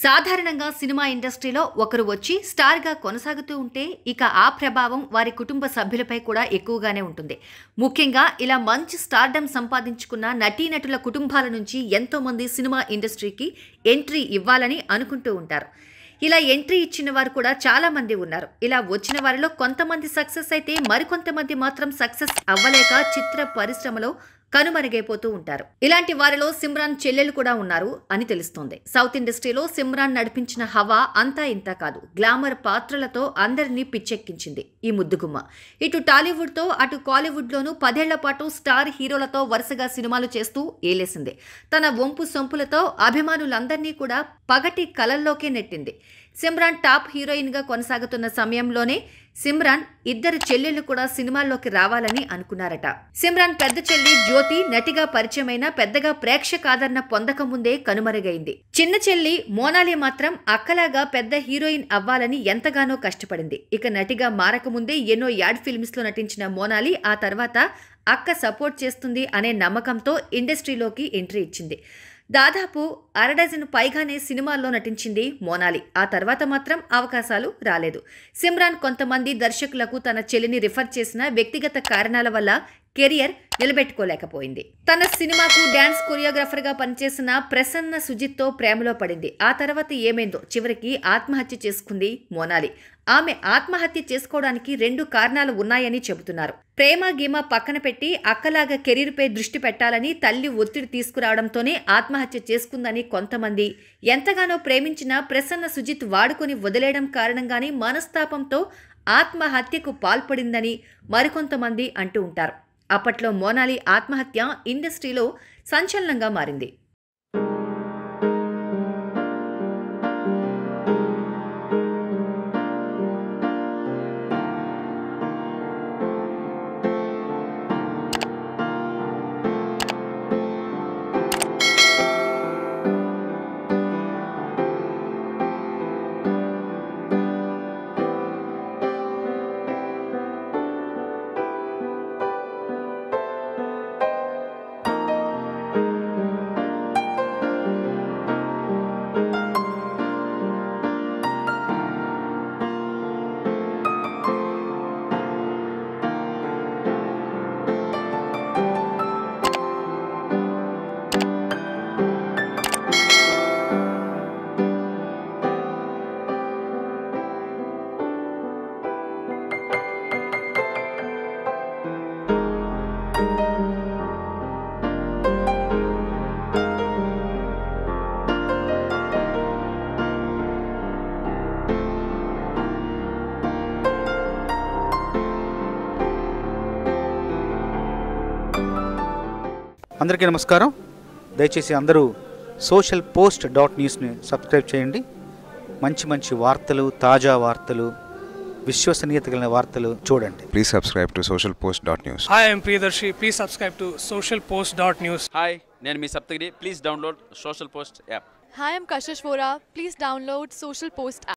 సాధారణంగా సినిమా ఇండస్ట్రీలో ఒకరు వచ్చి స్టార్గా కొనసాగుతూ ఉంటే ఇక ఆ ప్రభావం వారి కుటుంబ సభ్యులపై కూడా ఎక్కువగానే ఉంటుంది ముఖ్యంగా ఇలా మంచి స్టార్డమ్ సంపాదించుకున్న నటీనటుల కుటుంబాల నుంచి ఎంతో మంది సినిమా ఇండస్ట్రీకి ఎంట్రీ ఇవ్వాలని అనుకుంటూ ఉంటారు ఇలా ఎంట్రీ ఇచ్చిన వారు కూడా చాలా మంది ఉన్నారు ఇలా వచ్చిన వారిలో కొంతమంది సక్సెస్ అయితే మరికొంతమంది మాత్రం సక్సెస్ అవ్వలేక చిత్ర పరిశ్రమలో కనుమరుగైపోతూ ఉంటారు ఇలాంటి వారిలో సిమ్రాన్ చెల్లెలు కూడా ఉన్నారు అని తెలుస్తోంది సౌత్ ఇండస్ట్రీలో సిమ్రాన్ నడిపించిన హవా అంతా ఇంత కాదు గ్లామర్ పాత్రలతో అందరినీ పిచ్చెక్కించింది ఈ ముద్దుగుమ్మ ఇటు టాలీవుడ్తో అటు కాలీవుడ్లోనూ పదేళ్ల పాటు స్టార్ హీరోలతో వరుసగా సినిమాలు చేస్తూ ఏలేసింది తన వంపు సొంపులతో అభిమానులందరినీ కూడా పగటి కలల్లోకే నెట్టింది సిమ్రాన్ టాప్ హీరోయిన్గా కొనసాగుతున్న సమయంలోనే సిమ్రాన్ ఇద్దరు చెల్లెళ్ళు కూడా సినిమాల్లోకి రావాలని అనుకున్నారట సిమ్రాన్ పెద్ద చెల్లి జ్యోతి నటిగా పరిచయమైన పెద్దగా ప్రేక్షక ఆదరణ పొందకముందే కనుమరుగైంది చిన్న చెల్లి మోనాలి మాత్రం అక్కలాగా పెద్ద హీరోయిన్ అవ్వాలని ఎంతగానో కష్టపడింది ఇక నటిగా మారకముందే ఎన్నో యాడ్ ఫిల్మ్స్ లో నటించిన మోనాలి ఆ తర్వాత అక్క సపోర్ట్ చేస్తుంది అనే నమ్మకంతో ఇండస్ట్రీలోకి ఎంట్రీ ఇచ్చింది దాదాపు అరడజన్ పైగానే సినిమాల్లో నటించింది మోనాలి ఆ తర్వాత మాత్రం అవకాశాలు రాలేదు సిమ్రాన్ కొంతమంది దర్శకులకు తన చెల్లిని రిఫర్ చేసిన వ్యక్తిగత కారణాల వల్ల కెరియర్ నిలబెట్టుకోలేకపోయింది తన సినిమాకు డ్యాన్స్ కొరియోగ్రాఫర్గా పనిచేసిన ప్రసన్న సుజిత్తో ప్రేమలో పడింది ఆ తర్వాత ఏమైందో చివరికి ఆత్మహత్య చేసుకుంది మోనాలి ఆమె ఆత్మహత్య చేసుకోవడానికి రెండు కారణాలు ఉన్నాయని చెబుతున్నారు ప్రేమ గీమ పక్కన పెట్టి అక్కలాగా కెరీర్పై దృష్టి పెట్టాలని తల్లి ఒత్తిడి తీసుకురావడంతోనే ఆత్మహత్య చేసుకుందని కొంతమంది ఎంతగానో ప్రేమించిన ప్రసన్న సుజిత్ వాడుకొని వదిలేయడం కారణంగానే మనస్తాపంతో ఆత్మహత్యకు పాల్పడిందని మరికొంతమంది అంటూ ఉంటారు అప్పట్లో మోనాలి ఆత్మహత్య ఇండస్ట్రీలో సంచలనంగా మారింది అందరికీ నమస్కారం దయచేసి అందరూ సోషల్ పోస్ట్ డాట్ న్యూస్ని సబ్స్క్రైబ్ చేయండి మంచి మంచి వార్తలు తాజా వార్తలు విశ్వసనీయత కలిగిన వార్తలు చూడండి Please subscribe to socialpost.news. Hi, I'm Priyadarshi. Please subscribe to socialpost.news. Hi నేను మీ Saptagiri please download social post app Hi, I'm Kashish Vora. Please download Social Post app.